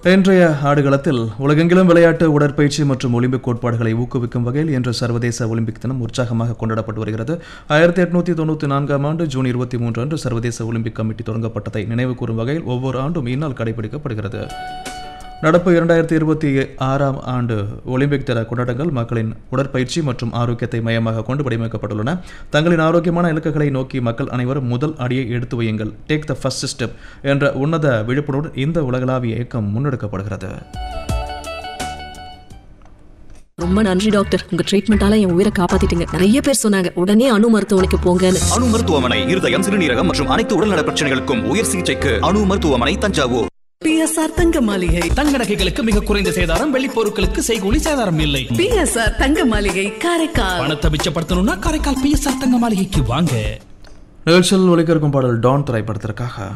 இன்றைய ஆடுகளத்தில் உலகெங்கிலும் விளையாட்டு உடற்பயிற்சி மற்றும் ஒலிம்பிக் கோட்பாடுகளை ஊக்குவிக்கும் வகையில் இன்று சர்வதேச ஒலிம்பிக் தினம் உற்சாகமாக கொண்டாடப்பட்டு வருகிறது ஆயிரத்தி எட்நூத்தி தொண்ணூற்றி நான்காம் ஆண்டு ஜூன் இருபத்தி மூன்று அன்று சர்வதேச ஒலிம்பிக் கமிட்டி தொடங்கப்பட்டதை நினைவு கூறும் வகையில் ஒவ்வொரு ஆண்டும் இந்நாள் கடைபிடிக்கப்படுகிறது நடப்பு இரண்டாயிரத்தி இருபத்தி ஆறாம் ஆண்டு ஒலிம்பிக் தின கொண்டாட்டங்கள் மக்களின் உடற்பயிற்சி மற்றும் ஆரோக்கியத்தை மையமாக கொண்டு வடிவமைக்கப்பட்டுள்ளன தங்களின் ஆரோக்கியமான இலக்குகளை நோக்கி மக்கள் அனைவரும் முதல் அடியை எடுத்து வையுங்கள் டேக் த ஃபர்ஸ்ட் ஸ்டெப் என்ற உன்னத விழிப்புணர்வுடன் இந்த உலகளாவிய இயக்கம் முன்னெடுக்கப்படுகிறது ரொம்ப நன்றி டாக்டர் உங்க ட்ரீட்மெண்டால என் உயிரை காப்பாத்திட்டீங்க நிறைய பேர் சொன்னாங்க உடனே அணு மருத்துவமனைக்கு போங்கன்னு அணு மருத்துவமனை இருதயம் சிறுநீரகம் மற்றும் அனைத்து உடல்நல பிரச்சனைகளுக்கும் உயர் சிகிச்சைக்கு அணு மருத்துவமனை தஞ்சாவூர் பிஎஸ்ஆர் தங்க மாளிகை தங்க நகைகளுக்கு மிக குறைந்த சேதாரம் வெள்ளி பொருட்களுக்கு செய்கூலி சேதாரம் இல்லை பிஎஸ்ஆர் தங்க மாளிகை காரைக்கால் பணத்தை மிச்சப்படுத்தணும்னா காரைக்கால் பிஎஸ்ஆர் தங்க மாளிகைக்கு வாங்க நிகழ்ச்சியில் ஒலிக்க இருக்கும் பாடல் டான் திரைப்படத்திற்காக